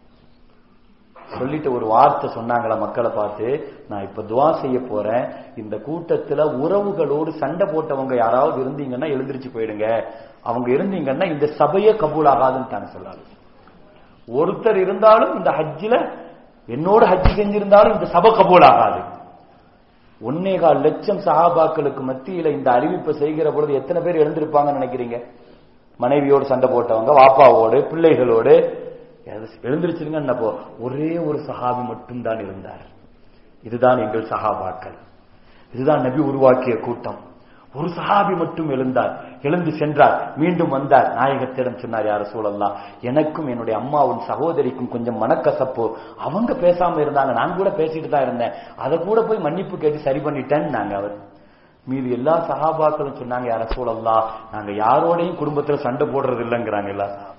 [SPEAKER 1] சொல்லிட்டு ஒரு வார்த்தை சொன்னாங்களா மக்களை பார்த்து நான் இப்ப துவா செய்ய போறேன் இந்த கூட்டத்துல உறவுகளோடு சண்டை போட்டவங்க யாராவது இருந்தீங்கன்னா எழுந்திருச்சு போயிடுங்க அவங்க இருந்தீங்கன்னா இந்த சபையே கபூல் ஆகாதுன்னு தானே சொல்லாது ஒருத்தர் இருந்தாலும் இந்த ஹஜ்ஜில என்னோட ஹஜ்ஜி செஞ்சிருந்தாலும் இந்த சபை கபூல் ஆகாது ஒன்னேகால் லட்சம் சஹாபாக்களுக்கு மத்தியில இந்த அறிவிப்பை செய்கிற பொழுது எத்தனை பேர் எழுந்திருப்பாங்கன்னு நினைக்கிறீங்க மனைவியோடு சண்டை போட்டவங்க வாப்பாவோடு பிள்ளைகளோடு எழுந்திருச்சிருங்கன்னப்போ ஒரே ஒரு சஹாபி மட்டும்தான் இருந்தார் இதுதான் எங்கள் சஹாபாக்கள் இதுதான் நபி உருவாக்கிய கூட்டம் ஒரு சஹாபி மட்டும் எழுந்தார் எழுந்து சென்றார் மீண்டும் வந்தார் நாயகத்திடம் சொன்னார் யார சூழல்லாம் எனக்கும் என்னுடைய அம்மாவும் சகோதரிக்கும் கொஞ்சம் மனக்கசப்பு அவங்க பேசாம இருந்தாங்க நான் கூட பேசிட்டு தான் இருந்தேன் அதை கூட போய் மன்னிப்பு கேட்டு சரி பண்ணிட்டேன்னு நாங்க அவர் மீது எல்லா சகாபாக்களும் சொன்னாங்க யார சூழல்லா நாங்க யாரோடையும் குடும்பத்துல சண்டை போடுறது இல்லைங்கிறாங்க எல்லா சகாபாக்கள்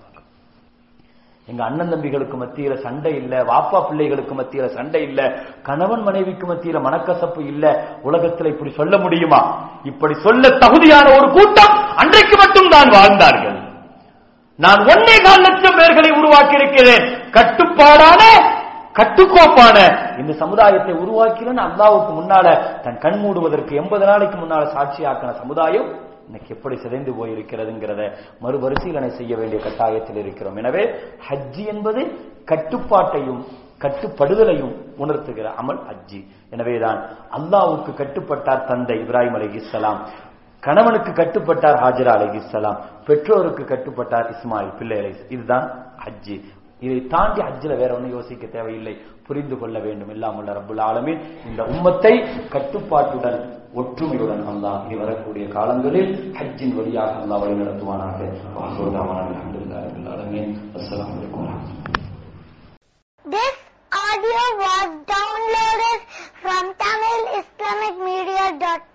[SPEAKER 1] எங்க அண்ணன் தம்பிகளுக்கு மத்தியில சண்டை இல்ல வாப்பா பிள்ளைகளுக்கு மத்தியில சண்டை இல்ல கணவன் மனைவிக்கு மத்தியில மனக்கசப்பு இல்ல உலகத்துல இப்படி சொல்ல முடியுமா இப்படி சொல்ல தகுதியான ஒரு கூட்டம் அன்றைக்கு மட்டும் தான் வாழ்ந்தார்கள் நான் ஒன்னே கால் லட்சம் பேர்களை உருவாக்கி இருக்கிறேன் கட்டுப்பாடான கட்டுக்கோப்பான இந்த சமுதாயத்தை உருவாக்கிறேன்னு அல்லாவுக்கு முன்னால தன் கண் மூடுவதற்கு எண்பது நாளைக்கு முன்னால சாட்சியாக்கின சமுதாயம் இன்னைக்கு எப்படி சிதைந்து போயிருக்கிறதுங்கிறத மறுபரிசீலனை செய்ய வேண்டிய கட்டாயத்தில் இருக்கிறோம் எனவே ஹஜ்ஜி என்பது கட்டுப்பாட்டையும் கட்டுப்படுதலையும் உணர்த்துகிற அமல் ஹஜ்ஜி எனவேதான் அல்லாவுக்கு கட்டுப்பட்டார் தந்தை இப்ராஹிம் அலிகிஸ்லாம் கணவனுக்கு கட்டுப்பட்டார் ஹாஜரா அலிகிஸ்லாம் பெற்றோருக்கு கட்டுப்பட்டார் இஸ்மாயில் பிள்ளை அலை இதுதான் ஹஜ்ஜி இதை தாண்டி ஹஜ்ஜில வேற ஒன்றும் யோசிக்க தேவையில்லை புரிந்து கொள்ள வேண்டும் இல்லாமல் ரப்புல் ஆலமீன் இந்த உம்மத்தை கட்டுப்பாட்டுடன் ஒற்றுமையுடன் அல்லாஹ் இனி வரக்கூடிய காலங்களில் ஹஜ்ஜின் வழியாக அல்லாஹ் வழி நடத்துவானாக அஸ்ஸலாமு அலைக்கும்
[SPEAKER 2] This audio was downloaded from TamilIslamicMedia.com.